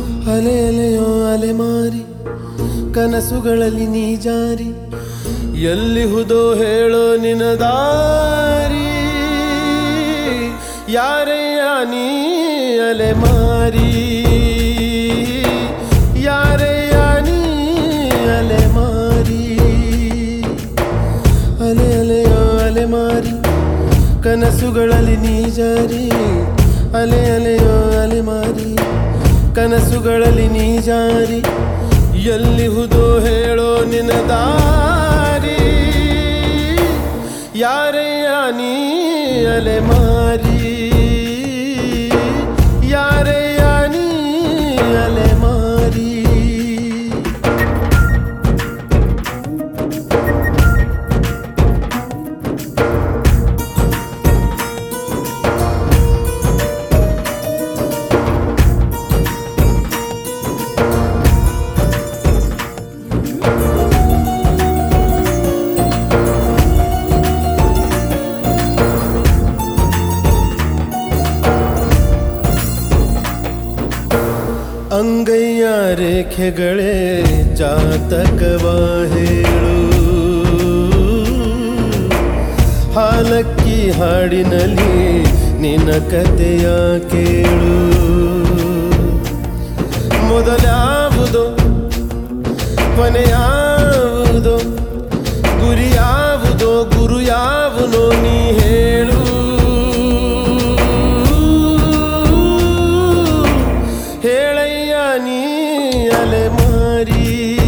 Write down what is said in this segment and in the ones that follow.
ಅಲೆ ಅಲೆಯೋ ಅಲೆಮಾರಿ ಕನಸುಗಳಲ್ಲಿ ನೀ ಜಾರಿ ಎಲ್ಲಿಹುದೋ ಹೇಳೋ ನಿನ ದಾರಿ ಯಾರಯ್ಯ ನೀ ಅಲೆಮಾರಿ ಯಾರಯ್ಯ ನೀ ಅಲೆಮಾರಿ ಅಲೆ ಅಲೆಯೋ ಅಲೆಮಾರಿ ಕನಸುಗಳಲ್ಲಿ ನೀ ಜಾರಿ ಅಲೆ ಅಲೆಯೋ ಅಲೆಮಾರಿ ಕನಸುಗಳಲ್ಲಿ ನೀ ಜಾರಿ ಎಲ್ಲಿಹುದೋ ಹೇಳೋ ನಿನ ದಾರಿ ಯಾರಯ್ಯ ನೀ ಅಲೆಮಾರಿ ಯಾರಯ್ಯ ನೀ ಅಲೆಮಾರಿ ಅಂಗೈಯ ರೇಖೆಗಳೇ ಜಾತಕವ ಹೇಳು ಹಾಲಕ್ಕಿ ಹಾಡಿನಲ್ಲಿ ನಿನ್ನ ಕಥೆಯ ಕೇಳು ಮೊದಲಾವುದೋ ಕೊನೆಯಾವುದೋ ಗುರಿ ಯಾವುದೋ ಗುರು ಯಾವನೋ ನೀ ಹೇಳು ಹೇಳಯ್ಯ ನೀ ಅಲೆಮಾರಿ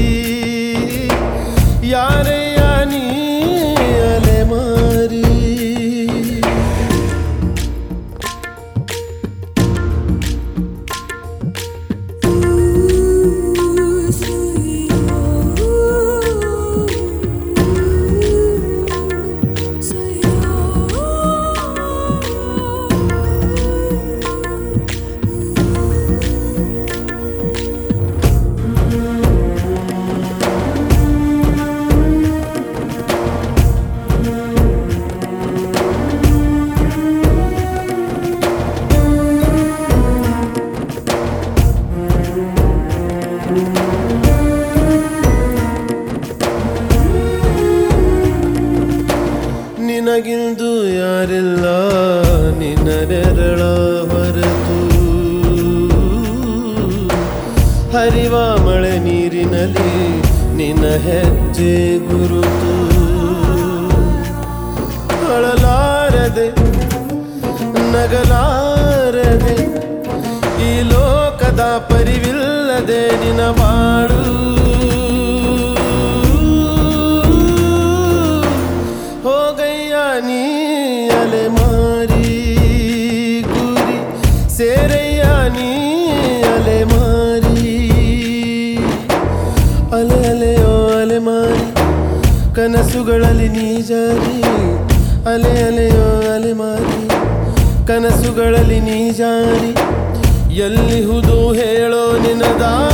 ಯಾರಯ್ಯ ನೀ ಅಲೆಮಾರಿ ನಿನಗಿಂದು ಯಾರಿಲ್ಲ ನಿನ್ನ ನೆರಳ ಹೊರತು ಹರಿವ ಮಳೆ ನೀರಿನಲ್ಲಿ ನಿನ್ನ ಹೆಜ್ಜೆ ಗುರುತು ಅಳಲಾರದೆ ನಗಲಾರದೆ ಈ ಲೋಕದ ಪರಿವಿಲ್ಲದೆ ನಿನ ಬಾಳು ಹೋಗಯ್ಯ ನೀ ಅಲೆಮಾರಿ ಗುರಿ ಸೇರಯ್ಯ ನೀ ಅಲೆಮಾರಿ ಅಲೆ ಅಲೆಯೋ ಅಲೆಮಾರಿ ಕನಸುಗಳಲ್ಲಿ ನೀ ಜಾರಿ ಅಲೆ ಅಲೆಯೋ ಅಲೆಮಾರಿ ಕನಸುಗಳಲ್ಲಿ ನೀ ಜಾರಿ ಎಲ್ಲಿಹುದು ಹೇಳೋ ನಿನದಾ